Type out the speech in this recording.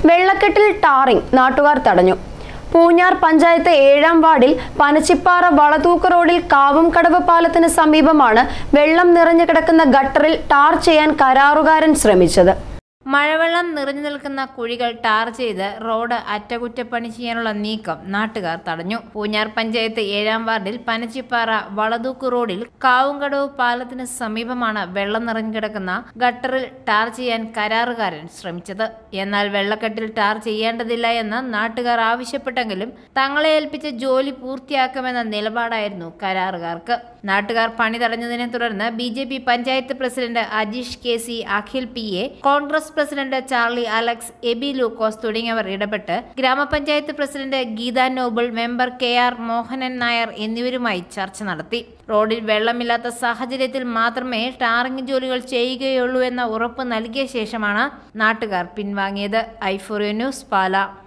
വെള്ളക്കെട്ടിൽ ടാറിംഗ് നാട്ടുകാർ തടഞ്ഞു പൂഞ്ഞാർ പഞ്ചായത്ത് ഏഴാം വാർഡിൽ പനച്ചിപ്പാറ വളതൂക്ക് റോഡിൽ കാവുംകടവ് പാലത്തിന് സമീപമാണ് വെള്ളം നിറഞ്ഞു കിടക്കുന്ന ഗട്ടറിൽ ടാർ ചെയ്യാൻ കരാറുകാരൻ ശ്രമിച്ചത് മഴവെള്ളം നിറഞ്ഞു നിൽക്കുന്ന കുഴികൾ ടാർ ചെയ്ത് റോഡ് അറ്റകുറ്റപ്പണി ചെയ്യാനുള്ള നീക്കം നാട്ടുകാർ തടഞ്ഞു പൂഞ്ഞാർ പഞ്ചായത്ത് ഏഴാം വാർഡിൽ പനച്ചിപ്പാറ വളതൂക്ക് റോഡിൽ കാവുംകടവ് പാലത്തിന് സമീപമാണ് വെള്ളം നിറഞ്ഞു കിടക്കുന്ന ഗട്ടറിൽ ടാർ ചെയ്യാൻ കരാറുകാരൻ ശ്രമിച്ചത് എന്നാൽ വെള്ളക്കെട്ടിൽ ടാർ ചെയ്യേണ്ടതില്ല എന്ന് നാട്ടുകാർ ആവശ്യപ്പെട്ടെങ്കിലും തങ്ങളെ ഏൽപ്പിച്ച ജോലി പൂർത്തിയാക്കുമെന്ന നിലപാടായിരുന്നു കരാറുകാർക്ക് നാട്ടുകാർ പണി തടഞ്ഞതിനെ തുടർന്ന് B J P panchayat president Ajeesh K C Akhil P A Congress president Charlie Alex Aby Lukose തുടങ്ങിയവർ ഇടപെട്ട് ഗ്രാമപഞ്ചായത്ത് president Geetha Noble member K R Mohanan Nair എന്നിവരുമായി ചർച്ച നടത്തി റോഡിൽ വെള്ളമില്ലാത്ത സാഹചര്യത്തിൽ മാത്രമേ ടാറിംഗ് ജോലികൾ ചെയ്യുകയുള്ളൂ എന്ന ഉറപ്പ് നൽകിയ ശേഷമാണ് നാട്ടുകാർ പിൻവാങ്ങിയത് ഐഫോറിയോ ന്യൂസ് പാല